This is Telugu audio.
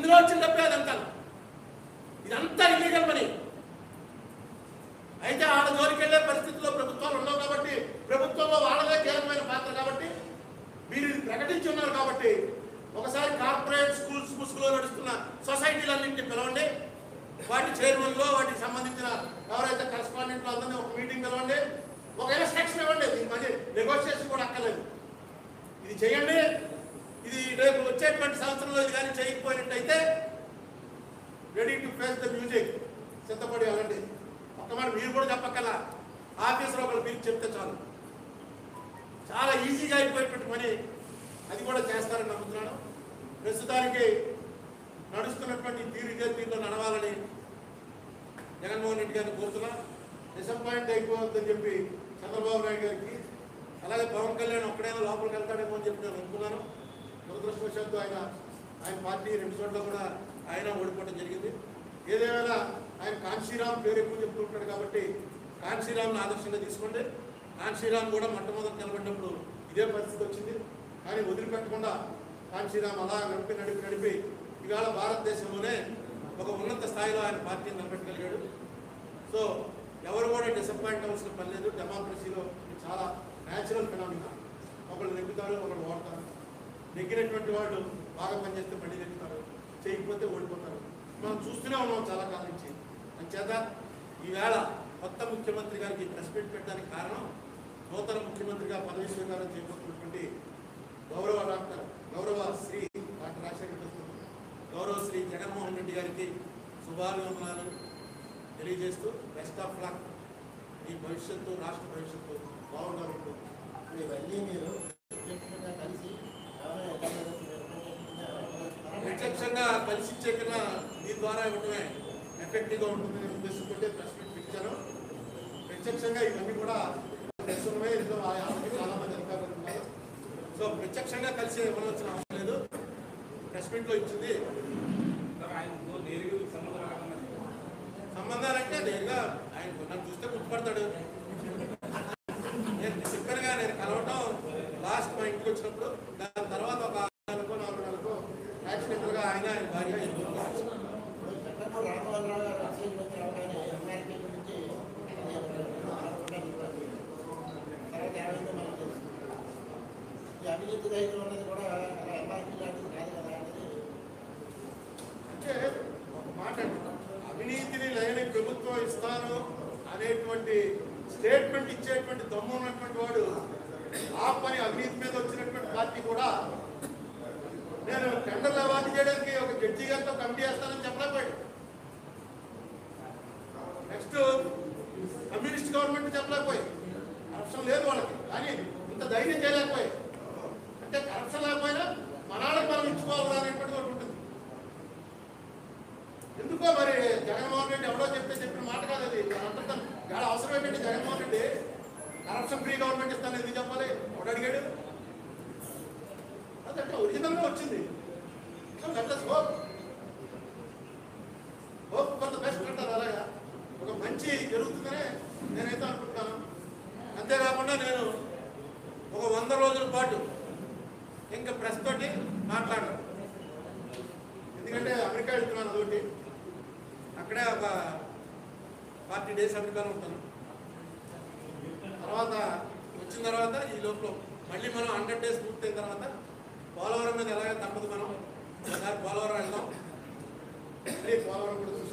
ఇందులో వచ్చిన డబ్బే అదంతా ఇదంతా ఇల్లీగల్ మనీ అయితే ఆడ జోలికి వెళ్ళే పరిస్థితిలో ప్రభుత్వాలు ఉండవు కాబట్టి ప్రభుత్వంలో వాళ్ళదే కీలకమైన పాత్ర కాబట్టి మీరు ఇది ప్రకటించి ఉన్నారు కాబట్టి ఒకసారి కార్పొరేట్ స్కూల్స్ ముసుగులో నడుస్తున్న సొసైటీలన్నింటినీ పిలవండి వాటి చైర్మన్లో వాటికి సంబంధించిన ఎవరైతే కరెస్పాండెంట్లు అందరినీ ఒక మీటింగ్ పిలవండి ఒక ఇన్స్ట్రక్షన్ ఇవ్వండి దీని మధ్య నెగోషియేషన్ కూడా అక్కర్లేదు ఇది చేయండి ఇది రేపు వచ్చేటువంటి సంవత్సరంలో ఇది కానీ చేయకపోయినట్టయితే ready to face the music సిద్ధపడి వెళ్ళండి ఒక్క మాట మీరు కూడా చెప్పక్కల ఆఫీసులో ఒకళ్ళు మీరు చెప్తే చాలు చాలా ఈజీగా అయిపోయేటువంటి పని అది కూడా చేస్తారని నమ్ముతున్నాను ప్రస్తుతానికి నడుస్తున్నటువంటి తీరు ఇదే తీరులో నడవాలని జగన్మోహన్ రెడ్డి గారిని కోరుతున్నా డిసప్పాయింట్ అయిపోవద్దని చెప్పి చంద్రబాబు నాయుడు గారికి అలాగే పవన్ కళ్యాణ్ ఒక్కడైనా లోపలికి వెళ్తాడేమో అని చెప్పి నేను అనుకున్నాను దురదృష్టవశాత్తు ఆయన ఆయన పార్టీ రెండు చోట్ల కూడా ఆయన ఓడిపోవడం జరిగింది ఏదేమైనా ఆయన కాన్శీరామ్ పేరు ఎక్కువ చెప్తుంటాడు కాబట్టి కాన్శీరామ్ని ఆదర్శంగా తీసుకోండి కాన్శీరామ్ కూడా మొట్టమొదటి నిలబడినప్పుడు ఇదే పరిస్థితి వచ్చింది కానీ వదిలిపెట్టకుండా కాన్శీరామ్ అలా నడిపి నడిపి నడిపి ఇవాళ భారతదేశంలోనే ఒక ఉన్నత స్థాయిలో ఆయన పార్టీని నిలబెట్టగలిగాడు సో ఎవరు కూడా డిసప్పాయింట్ అవ్వాల్సిన పని లేదు డెమోక్రసీలో ఇది చాలా న్యాచురల్ ఫినామినా ఒకళ్ళు నెగ్గుతారు ఒకళ్ళు ఓడతారు నెగ్గినటువంటి వాళ్ళు బాగా పనిచేస్తే మళ్ళీ నెగ్గుతారు చేయకపోతే ఓడిపోతారు మనం చూస్తూనే ఉన్నాం చాలా కాలం నుంచి అంచేత ఈవేళ కొత్త ముఖ్యమంత్రి గారికి ప్రెస్ మీట్ పెట్టడానికి కారణం నూతన ముఖ్యమంత్రిగా పదవి స్వీకారం చేయబోతున్నటువంటి గౌరవ డాక్టర్ గౌరవ శ్రీ డాక్టర్ రాజశేఖర ప్రసాద్ గౌరవ శ్రీ జగన్మోహన్ రెడ్డి గారికి శుభాభివందనాలు తెలియజేస్తూ బెస్ట్ ఆఫ్ లక్ ఈ భవిష్యత్తు రాష్ట్ర భవిష్యత్తు బాగుండాలి ఇప్పుడు ఇవన్నీ మీరు ప్రత్యేకంగా కలిసి ఎవరైనా ప్రత్యక్షంగా కలిసి ఇచ్చే కన్నా దీని ద్వారా ఇవ్వడమే ఎఫెక్టివ్గా ఉంటుందనే ఉద్దేశంతో ప్రెస్ మీట్ ఇచ్చాను ప్రత్యక్షంగా ఇవన్నీ కూడా ప్రస్తుతమే ఇందులో ఆ ఆమెకి చాలా మంది అధికారులు ఉన్నారు సో ప్రత్యక్షంగా కలిసి ఇవ్వాల్సిన అవసరం లేదు ప్రెస్ మీట్లో ఇచ్చింది సంబంధాలంటే నేరుగా ఆయన నన్ను చూస్తే గుర్తుపడతాడు నేను చెప్పానుగా నేను కలవటం లాస్ట్ మా ఇంటికి వచ్చినప్పుడు దాని తర్వాత ఒక ఆరు నెలలకు నాలుగు నెలలకు యాక్సిడెంటల్గా ఆయన ఆయన భార్య ఇద్దరు చట్టంలో రామవరరావు గారు ఎక్సైజ్ మంత్రి అవగానే ఎంఆర్పీ గురించి తర్వాత ఏమైందో మనకు తెలుసు ఈ అవినీతి రైతులు ఉన్నది కూడా అలా ఎంఆర్పీ లాంటిది కాదు కదా అనేది అంటే ఒక మాట అండి. అవినీతిని లేని ప్రభుత్వం ఇస్తాను అనేటువంటి స్టేట్మెంట్ ఇచ్చేటువంటి దమ్ము ఉన్నటువంటి వాడు ఆ పని అవినీతి మీద వచ్చినటువంటి పార్టీ కూడా నేను టెండర్లు అవార్డు చేయడానికి ఒక జడ్జి గారితో కమిటీ వేస్తానని చెప్పలేకపోయాడు నెక్స్ట్ కమ్యూనిస్ట్ గవర్నమెంట్ చెప్పలేకపోయాయి కరప్షన్ లేదు వాళ్ళకి కానీ ఇంత ధైర్యం చేయలేకపోయాయి అంటే కరప్షన్ లేకపోయినా మనాళ్ళకి మనం ఇచ్చుకోవాలి అనేటువంటిది ఒకటి ఉంటుంది ఎందుకో మరి జగన్మోహన్ రెడ్డి ఎవడో చెప్తే చెప్పిన మాట కాదు అది అంతా గాడ అవసరం ఏంటంటే Jaganmohan Reddy corruption free government ఇస్తాను ఎందుకు చెప్పాలి ఒకటి అడిగాడు అదంటే ఒరిజినల్గా వచ్చింది so let us hope. Hope for the best అంటారు అలాగా ఒక మంచి జరుగుతుందనే నేనైతే అనుకుంటున్నాను అంతేకాకుండా నేను ఒక వంద రోజుల పాటు ఇంకా ప్రెస్ తోటి మాట్లాడను ఎందుకంటే అమెరికా వెళ్తున్నాను అదొకటి అక్కడే ఒక ఫార్టీ డేస్ అమెరికాలో ఉంటాను తర్వాత వచ్చిన తర్వాత ఈ లోపల మళ్ళీ మనం హండ్రెడ్ డేస్ పూర్తయిన తర్వాత పోలవరం మీద ఎలాగ తప్పదు మనం ఒకసారి పోలవరం వెళ్దాం మళ్ళీ పోలవరం కూడా